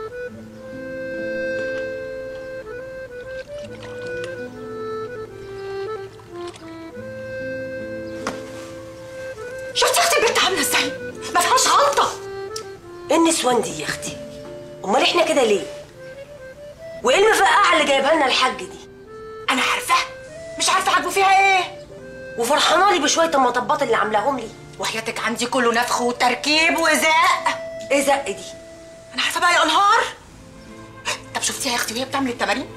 شفتي يا اختي البنت عامله ازاي ما فيهاش غلطه ايه النسوان دي يا اختي امال احنا كده ليه وايه المفقعه اللي جايبها لنا الحاج دي انا عارفاها مش عارفه عاجبه فيها ايه وفرحانه لي بشويه المطبات اللي عاملاهم لي وحياتك عندي كله نفخ وتركيب وزق ايه زق دي انا عارفه بقى يا انهار طب شفتيها يا اختي وهي بتعمل التمارين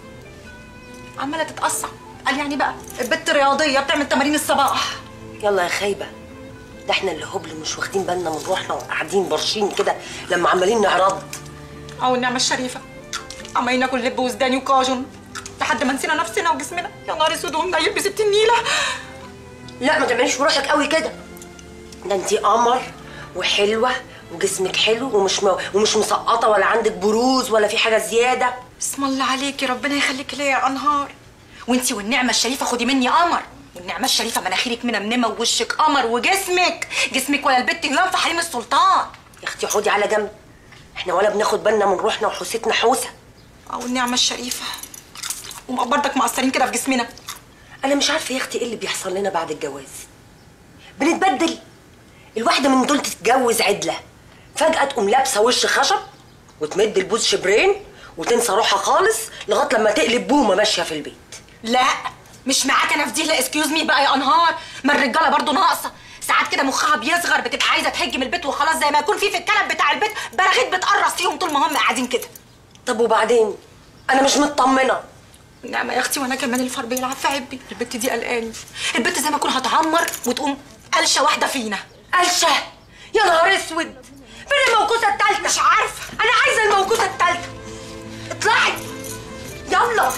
عماله تتقصع قال يعني بقى البت رياضيه بتعمل تمارين الصباح يلا يا خايبه ده احنا اللي هبل مش واخدين بالنا من روحنا وقاعدين برشين كده لما عمالين نعرض او النعمه الشريفه عمالين ناكل لب وسوداني وكاجون لحد ما نسينا نفسنا وجسمنا يا نهار اسود ومنيل بست النيله لا ما تعمليش في روحك قوي كده ده انتي قمر وحلوه وجسمك حلو ومش م... ومش مسقطه ولا عندك بروز ولا في حاجه زياده بسم الله عليكي ربنا يخليك ليا يا انهار وانتي والنعمه الشريفه خدي مني قمر والنعمه الشريفه مناخيرك منمنمه ووشك قمر وجسمك جسمك ولا البت هلام في حريم السلطان يا اختي حودي على جنب احنا ولا بناخد بالنا من روحنا وحوستنا حوسه او النعمه الشريفه وبرضك مقصرين كده في جسمنا انا مش عارفه يا اختي ايه اللي بيحصل لنا بعد الجواز بنتبدل الواحده من دول تتجوز عدله فجاه تقوم لابسه وش خشب وتمد البوز شبرين وتنسى روحها خالص لغايه لما تقلب بومه ماشيه في البيت لا مش معاك انا في دي لا اسكيوز مي بقى يا انهار ما الرجاله برضو ناقصه ساعات كده مخها بيصغر بتبقى عايزه تهج من البيت وخلاص زي ما يكون في في الكنب بتاع البيت براغيث بتقرص فيهم طول ما هم قاعدين كده طب وبعدين انا مش مطمنه نعم يا اختي وانا كمان الفار بيلعب في عبي البت دي قلقاني البت زي ما اكون هتعمر وتقوم قلشه واحده فينا قلشه يا نهار اسود فين الموكوسه التالتة مش عارفه انا عايزه الموكوسه التالتة اطلعي يلا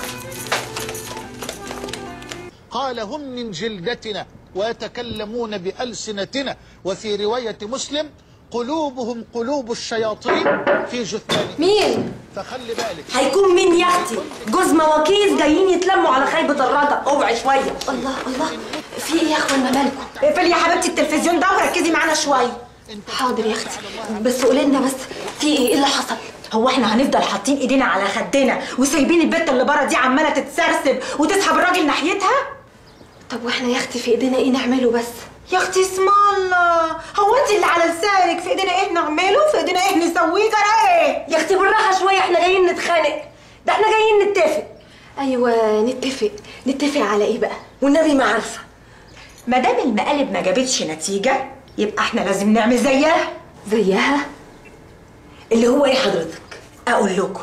قال هم من جلدتنا ويتكلمون بألسنتنا وفي رواية مسلم قلوبهم قلوب الشياطين في جثمانهم مين فخلي بالك هيكون مين يا اختي جوز مواكيس جايين يتلموا على خيبه الرضا اوعي شويه الله الله في ايه يا اخوانا مالكم اقفلي يا حبيبتي التلفزيون ده وركزي معانا شويه حاضر يا اختي بس قولي لنا بس في ايه ايه اللي حصل هو احنا هنفضل حاطين ايدينا على خدنا وسايبين البت اللي بره دي عماله تتسرسب وتسحب الراجل ناحيتها طب واحنا يا اختي في ايدينا ايه نعمله بس يا اختي اسم الله هو انت اللي على لسانك في ايدينا ايه نعمله في ايدينا ايه نسويه جرى ايه يا اختي بالراحه شويه احنا جايين نتخانق ده احنا جايين نتفق ايوه نتفق نتفق على ايه بقى والنبي ما عارفه ما دام المقالب ما جابتش نتيجه يبقى احنا لازم نعمل زيها زيها اللي هو ايه حضرتك اقول لكم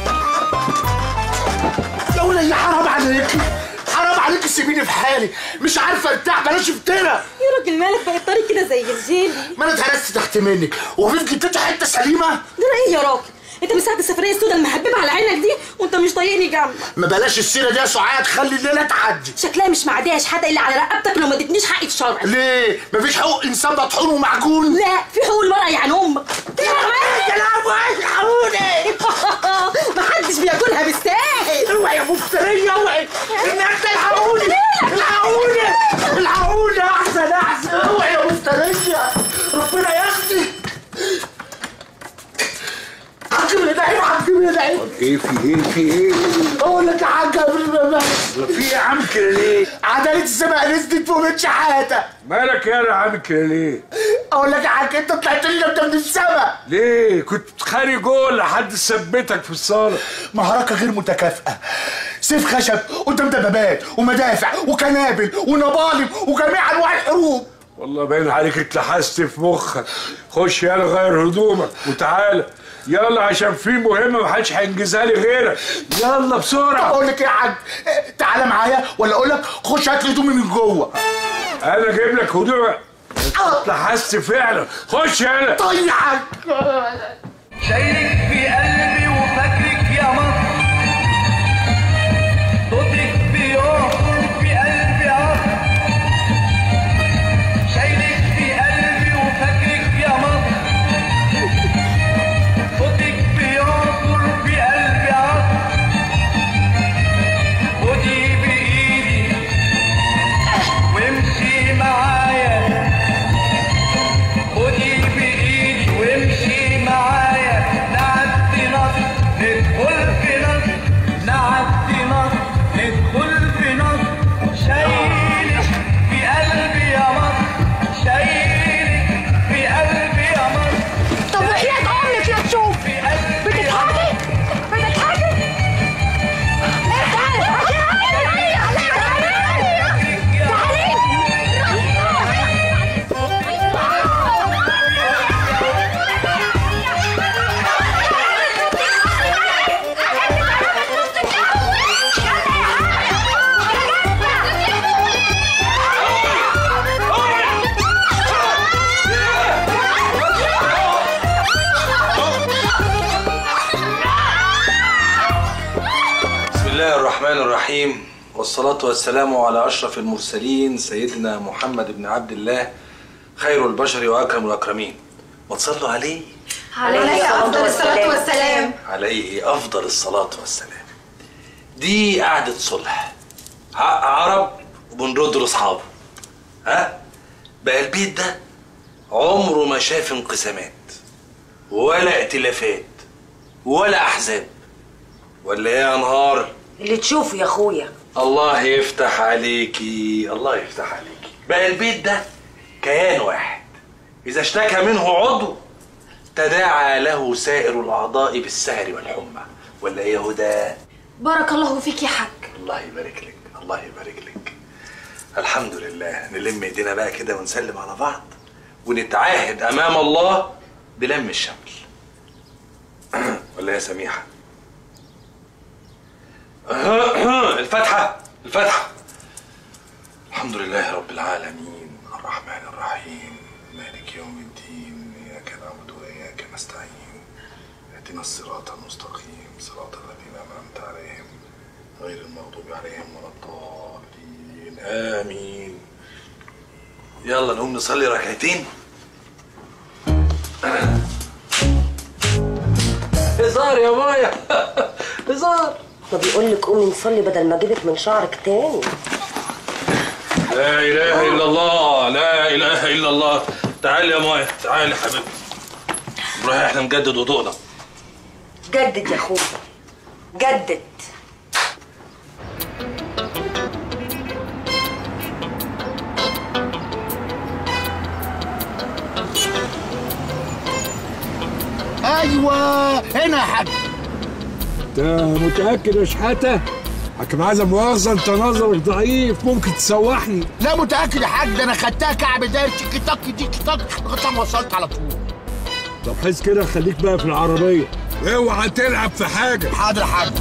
يا ولية حرام عليك حرام عليك سيبيني في حالي مش عارفه ارتاح بلاش افترى يا راجل مالك بقى الطريق كده زي الجيلي ما انا اتهرست تحت منك وفي جبتي حته سليمه ده ايه يا راجل انت من ساعه السفريه السوداء المحببه على عينك دي وانت مش طايقني جنبك ما بلاش السيره دي يا سعاد خلي الليله تعدي شكلها مش معديه حتى الا على رقبتك لو ما ادتنيش حقي الشرعي ليه مفيش حقوق انسان مطحون ومعجون لا في حقوق المرأة يعني امك يا لهوي الحقوني محدش بياكلها بالساهل اوعي يا مفتريه اوعي الناس الحقوني الحقوني الحقوني احسن احسن اوعي يا مفتريه ربنا ياخدي حاج من العين حاج من العين ايه في ايه في ايه اقول لك يا حاج قبل ما مات في ايه يا عم كده ليه عدالة السماء نزلت فوق من شحاتة مالك يا عم كده ليه اقول لك يا حاج انت طلعت لنا انت من السماء ليه كنت بتخانق جوه لحد ثبتك في الصاله معركة غير متكافئة سيف خشب قدام دبابات ومدافع وكنابل ونبالم وجميع انواع الحروب والله باين عليك اتلحست في مخك خش يلا غير هدومك وتعالى يلا عشان في مهمه محدش هينجزها لي غيرك يلا بسرعه اقول لك ايه يا حاج اه، تعالى معايا ولا اقول لك خش هات لي هدومي من جوه انا اجيب لك هدومك اتلحست فعلا خش يلا طيب يا حاج شايلك في قلبي وفاكرك يا مصر صوتك بيعصر في قلبي عصر شايلك في قلبي وفاكرك يا مصر صوتك بيعصر في قلبي عصر خدي بإيدي وامشي معايا خدي بإيدي وامشي معايا الرحمن الرحيم والصلاة والسلام على أشرف المرسلين سيدنا محمد بن عبد الله خير البشر وأكرم الأكرمين وتصلوا عليه عليه أفضل الصلاة والسلام عليه أفضل الصلاة والسلام دي قعدة صلح حق عرب وبنرد لأصحابه ها بقى البيت ده عمره ما شاف انقسامات ولا ائتلافات ولا أحزاب ولا إيه يا نهار اللي تشوفه يا اخويا الله يفتح عليكي الله يفتح عليكي بقى البيت ده كيان واحد إذا اشتكى منه عضو تداعى له سائر الأعضاء بالسهر والحمى ولا إيه يا هدى؟ بارك الله فيك يا حاج الله يبارك لك الله يبارك لك الحمد لله نلم ايدينا بقى كده ونسلم على بعض ونتعاهد امام الله بلم الشمل ولا يا سميحه الفاتحه الفاتحه الحمد لله رب العالمين الرحمن الرحيم مالك يوم الدين اياك نعبد واياك نستعين اهدنا الصراط المستقيم صراط الذين انعمت عليهم غير المغضوب عليهم ولا الضالين امين يلا نقوم نصلي ركعتين هزار يا مايا هزار ما بيقول لك قومي نصلي بدل ما اجيبك من شعرك تاني لا اله الا الله لا اله الا الله تعال يا مايا تعال يا حبيبي نروح احنا نجدد وضوءنا جدد يا اخويا جدد ايوه هنا يا حاج انت متاكد يا شحاته حكم عايزه مؤاخذه انت نظرك ضعيف ممكن تسوحني لا متاكد يا حاج ده انا خدتها كعب داير تيكي تاك تيكي تاك لغايه ما وصلت على طول طب حس كده خليك بقى في العربيه اوعى تلعب في حاجه حاضر يا حاج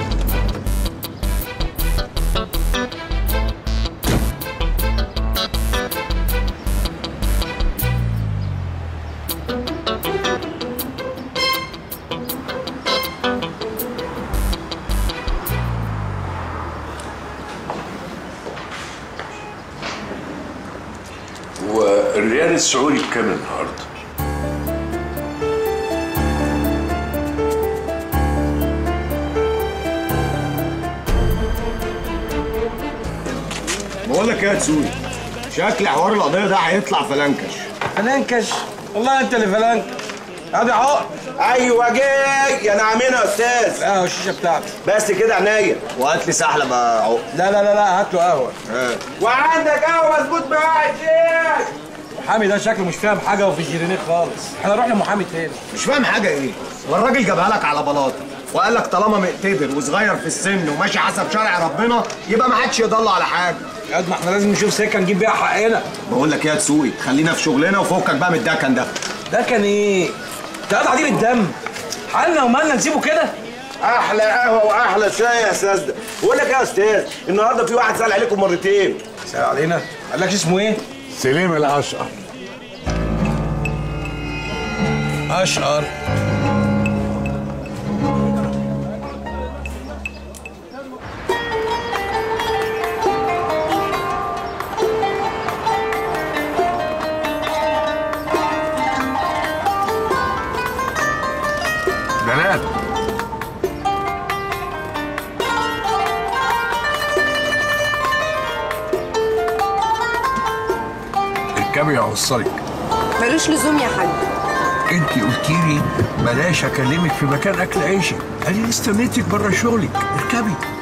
والريال السعودي بكام النهارده؟ بقول لك ايه يا تسوي شكل حوار القضيه ده هيطلع فلنكش فلانكش والله انت اللي فلانك ادي عقد ايوه جاي يا نعمين يا استاذ اه الشيشه بتاعتي بس كده عينيا وهات لي سحله بقى عقد لا لا لا لا هات له قهوه وعندك قهوه مظبوط معاك شيخ محامي ده شكله مش فاهم حاجه وفي الجيرانيك خالص احنا نروح لمحامي تاني مش فاهم حاجه ايه والراجل جابها لك على بلاطه وقال لك طالما مقتدر وصغير في السن وماشي حسب شرع ربنا يبقى ما حدش يضل على حاجه يا ما احنا لازم نشوف سكه نجيب بيها حقنا بقول لك ايه يا تسوي خلينا في شغلنا وفكك بقى من الدكن ده ده كان ايه ده قطع دي بالدم حالنا ومالنا نسيبه كده احلى قهوه واحلى شاي يا استاذ ده بقول لك ايه يا استاذ النهارده في واحد سال عليكم مرتين سأل علينا قال لك اسمه ايه سليم الاشقر اشقر بنات اركبي اوصلك ملوش لزوم يا حاج انت قلتي لي بلاش اكلمك في مكان اكل عيشك انا استنيتك بره شغلك اركبي